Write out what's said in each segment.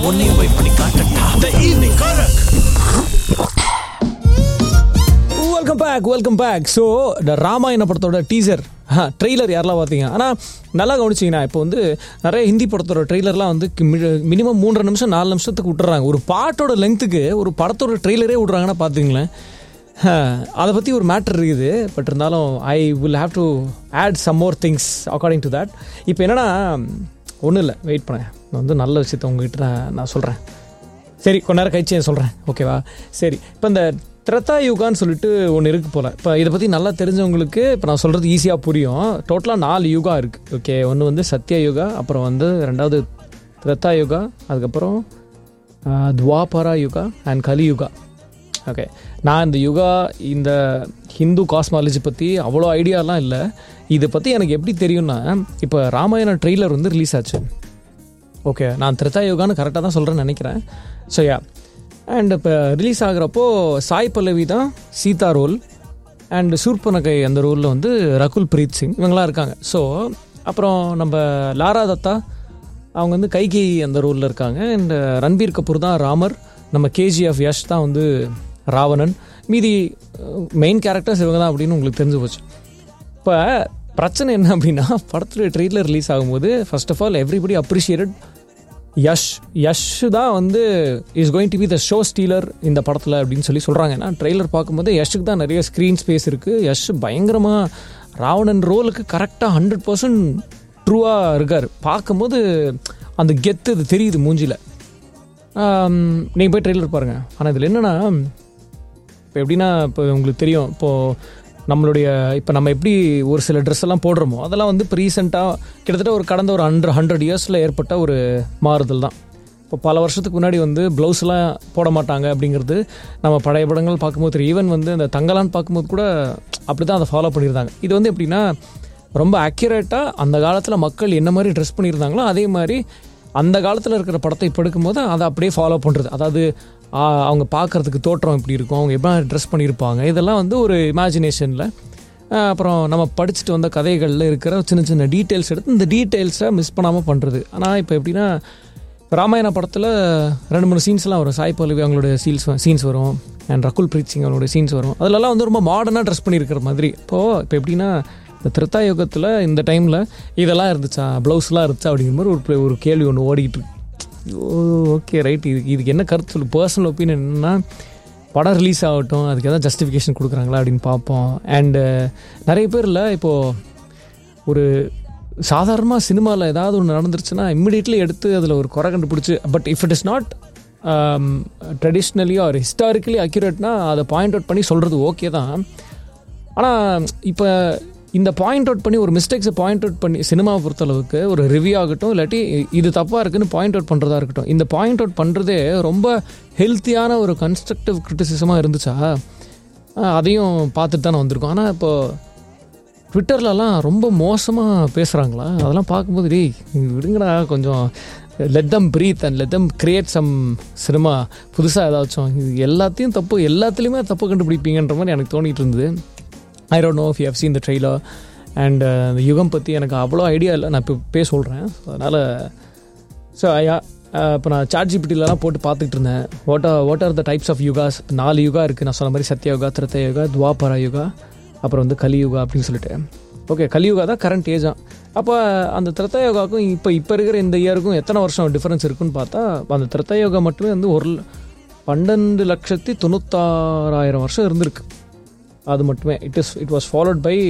உன்னையும் போய் பண்ணி காட்டட்டா the evening correct welcome back welcome back so இந்த ராமாயண படத்தோட டீசர் ட்ரெய்லர் யாரெல்லாம் பார்த்தீங்க ஆனால் நல்லா கவனிச்சிங்கன்னா இப்போ வந்து நிறைய ஹிந்தி படத்தோட ட்ரெய்லர்லாம் வந்து மினிமம் மூன்றரை நிமிஷம் நாலு நிமிஷத்துக்கு விட்டுறாங்க ஒரு பாட்டோட லெங்க்த்துக்கு ஒரு படத்தோட ட்ரெய்லரே விட்றாங்கன்னா பார்த்துங்களேன் அதை பற்றி ஒரு மேட்டர் இருக்குது பட் இருந்தாலும் I will have to add some more things according to that இப்போ என்னென்னா ஒன்றும் இல்லை வெயிட் பண்ணேன் நான் வந்து நல்ல விஷயத்த உங்ககிட்ட நான் நான் சொல்கிறேன் சரி கொஞ்ச நேரம் கழிச்சு சொல்கிறேன் ஓகேவா சரி இப்போ இந்த திரத்தா யுகான்னு சொல்லிட்டு ஒன்று இருக்குது போல் இப்போ இதை பற்றி நல்லா தெரிஞ்சவங்களுக்கு இப்போ நான் சொல்கிறது ஈஸியாக புரியும் டோட்டலாக நாலு யுகா இருக்குது ஓகே ஒன்று வந்து சத்யா யுகா அப்புறம் வந்து ரெண்டாவது திரத்தா யுகா அதுக்கப்புறம் ஆஹ், துவாபரா யுகா அண்ட் கலி யுகா ஓகே நான் இந்த யுகா இந்த ஹிந்து காஸ்மாலஜி பற்றி அவ்வளோ ஐடியாலாம் இல்லை இதை பற்றி எனக்கு எப்படி தெரியும்னா இப்போ ராமாயண ட்ரெய்லர் வந்து ரிலீஸ் ஆச்சு ஓகே நான் திரத்தா யோகான்னு கரெக்டாக தான் சொல்கிறேன்னு நினைக்கிறேன் ஸோ யா அண்ட் இப்போ ரிலீஸ் ஆகுறப்போ சாய் பல்லவி தான் சீதா ரோல் அண்ட் சூர்பனகை அந்த ரோலில் வந்து ரகுல் பிரீத் சிங் இவங்களாம் இருக்காங்க ஸோ அப்புறம் நம்ம லாரா தத்தா அவங்க வந்து கைகி அந்த ரோலில் இருக்காங்க அண்ட் ரன்பீர் கபூர் தான் ராமர் நம்ம கேஜிஎஃப் யஷ் தான் வந்து ராவணன் மீதி மெயின் கேரக்டர்ஸ் இவங்க தான் அப்படின்னு உங்களுக்கு தெரிஞ்சு போச்சு இப்போ பிரச்சனை என்ன அப்படின்னா படத்துடைய ட்ரெய்லர் ரிலீஸ் ஆகும்போது first of all everybody appreciated Yash Yash தான் வந்து is going to be the show stealer இந்த படத்தில் அப்படின்னு சொல்லி சொல்கிறாங்க ஏன்னா ட்ரெய்லர் பார்க்கும்போது யஷுக்கு தான் நிறைய ஸ்க்ரீன் ஸ்பேஸ் இருக்குது யஷ் பயங்கரமாக ராவணன் ரோலுக்கு கரெக்டாக ஹண்ட்ரட் பர்சன்ட் ட்ரூவாக இருக்கார் பார்க்கும்போது அந்த கெத்து இது தெரியுது மூஞ்சியில் நீங்கள் போய் ட்ரெய்லர் பாருங்கள் ஆனால் இதில் என்னென்னா இப்போ எப்படின்னா இப்போ உங்களுக்கு தெரியும் இப்போது நம்மளுடைய இப்போ நம்ம எப்படி ஒரு சில ட்ரெஸ் எல்லாம் போடுறோமோ அதெல்லாம் வந்து இப்போ ரீசெண்டாக கிட்டத்தட்ட ஒரு கடந்த ஒரு ஹண்ட்ரட் ஹண்ட்ரட் இயர்ஸில் ஏற்பட்ட ஒரு மாறுதல் தான் இப்போ பல வருஷத்துக்கு முன்னாடி வந்து ப்ளவுஸ்லாம் போட மாட்டாங்க அப்படிங்கிறது நம்ம பழைய படங்கள் பார்க்கும்போது தெரியும் ஈவன் வந்து அந்த தங்கலான்னு பார்க்கும்போது கூட அப்படி தான் அதை ஃபாலோ பண்ணியிருந்தாங்க இது வந்து எப்படின்னா ரொம்ப அக்யூரேட்டாக அந்த காலத்தில் மக்கள் என்ன மாதிரி ட்ரெஸ் பண்ணியிருந்தாங்களோ அதே மாதிரி அந்த காலத்தில் இருக்கிற படத்தை இப்போ எடுக்கும்போது அதை அப்படியே ஃபாலோ பண்ணுறது அதாவது ஆ, அவங்க பார்க்கறதுக்கு தோற்றம் எப்படி இருக்கும் அவங்க எப்படி ட்ரெஸ் பண்ணியிருப்பாங்க இதெல்லாம் வந்து ஒரு இமேஜினேஷனில் அப்புறம் நம்ம படிச்சுட்டு வந்த கதைகளில் இருக்கிற சின்ன சின்ன டீட்டெயில்ஸ் எடுத்து இந்த டீட்டெயில்ஸை மிஸ் பண்ணாமல் பண்ணுறது ஆனால் இப்போ எப்படின்னா ராமாயண படத்தில் ரெண்டு மூணு சீன்ஸ்லாம் வரும் சாய் பல்லவி அவங்களோட சீல்ஸ் சீன்ஸ் வரும் அண்ட் ரகுல் பிரீத் சிங் அவங்களோட சீன்ஸ் வரும் அதிலெல்லாம் வந்து ரொம்ப மாடர்னாக ட்ரெஸ் பண்ணியிருக்கிற மாதிரி இப்போது இப்போ எப்படின்னா இந்த திரத்தா யுகத்தில் இந்த டைமில் இதெல்லாம் இருந்துச்சா ப்ளவுஸ்லாம் இருந்துச்சா அப்படிங்கிற மாதிரி ஒரு play- ஒரு கேள்வி ஒன்று ஓடிக்கிட்டு இருக்கு ஓகே ரைட் இது இதுக்கு என்ன கருத்து சொல்லு பர்சனல் ஒப்பீனியன் என்னன்னா படம் ரிலீஸ் ஆகட்டும் அதுக்கு எதாவது ஜஸ்டிஃபிகேஷன் கொடுக்குறாங்களா அப்படின்னு பார்ப்போம் அண்டு நிறைய பேர் இல்லை இப்போது ஒரு சாதாரணமாக சினிமாவில் ஏதாவது ஒன்று நடந்துருச்சுன்னா இம்மிடியட்லி எடுத்து அதில் ஒரு குறை கண்டுபிடிச்சி but if it is not traditionally or historically அக்யூரேட்னா அதை பாயிண்ட் அவுட் பண்ணி சொல்கிறது ஓகே தான் ஆனால் இப்போ இந்த பாயிண்ட் அவுட் பண்ணி ஒரு மிஸ்டேக்ஸை பாயிண்ட் அவுட் பண்ணி சினிமாவை பொறுத்தளவுக்கு ஒரு ரிவ்யூ ஆகட்டும் இல்லாட்டி இது தப்பாக இருக்குன்னு பாயிண்ட் அவுட் பண்ணுறதா இருக்கட்டும் இந்த பாயிண்ட் அவுட் பண்ணுறதே ரொம்ப ஹெல்த்தியான ஒரு கன்ஸ்ட்ரக்டிவ் கிரிட்டிசிசமாக இருந்துச்சா ஆஹ் அதையும் பார்த்துட்டு தானே வந்திருக்கோம் ஆனால் இப்போ ட்விட்டர்லலாம் ரொம்ப மோசமாக பேசுகிறாங்களா அதெல்லாம் பார்க்கும்போது டேய் நீங்க விடுங்கடா கொஞ்சம் let them breathe and let them create some cinema புதுசாக ஏதாச்சும் இது எல்லாத்தையும் தப்பு எல்லாத்துலேயுமே தப்பு கண்டுபிடிப்பீங்கன்ற மாதிரி எனக்கு தோணிட்டு இருந்தது I don't know if you have seen the trailer and அந்த யுகம் பற்றி எனக்கு அவ்வளோ ஐடியா இல்லை நான் இப்போ பே சொல்கிறேன் அதனால் ஸோ ஐயா இப்போ நான் சாட் ஜிபிடிலலாம் போட்டு பார்த்துட்டு இருந்தேன் what are what are the types of yugas நாலு யுகா இருக்குது நான் சொன்ன மாதிரி சத்ய யுகா திரத்த யுகா துவாபரா யுகா அப்புறம் வந்து கலியுகா அப்படின்னு சொல்லிட்டு ஓகே கலியுகா தான் கரண்ட் ஏஜா அப்போ அந்த திரத்த யோகாவுக்கும் இப்போ இப்போ இருக்கிற இந்த இயருக்கும் எத்தனை வருஷம் டிஃப்ரென்ஸ் இருக்குன்னு பார்த்தா அந்த திரத்த யோகா மட்டுமே வந்து ஒரு ல- பன்னெண்டு லட்சத்தி தொண்ணூத்தாறாயிரம் வருஷம் இருந்திருக்கு அது மட்டுமே it is it was followed by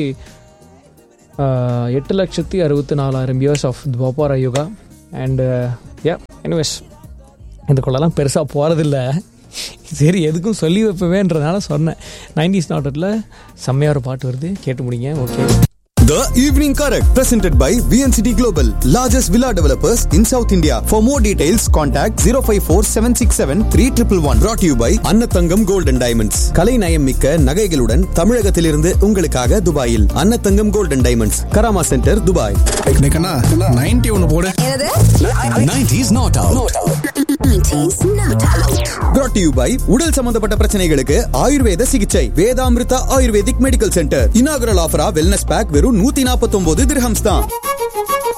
எட்டு லட்சத்தி அறுபத்தி நாலாயிரம் years of Dvapara yuga and yeah anyways இதுக்குள்ளெல்லாம் பெருசாக போகிறதில்ல சரி எதுக்கும் சொல்லி வைப்பவேன்றதுனால சொன்னேன் நைன்டிஸ் நாட்டில் செம்மையாக ஒரு பாட்டு வருது கேட்டு முடிங்க okay The Evening Correct, presented by VNCT Global, largest villa developers in South India. For more details, contact 054 767 3111. Brought to you by Annathangam Gold and Diamonds. கலை நயம் மிக்க நகைகளுடன் தமிழகத்திலிருந்து உங்களுக்காக துபாயில் Annathangam Gold and Diamonds, Karama centre Dubai கண்ணா ninety ஒன்னு போடு என்னது 90s not out. 90s not out. brought to you by உடல் சம்பந்தப்பட்ட பிரச்சனைகளுக்கு ஆயுர்வேத சிகிச்சை Vedamrutha ayurvedic medical centre inaugural ஆஃபரா வெல்னஸ் பேக் வெறும் நூத்தி நாற்பத்தி ஒன்பது திரஹம்ஸ் தான்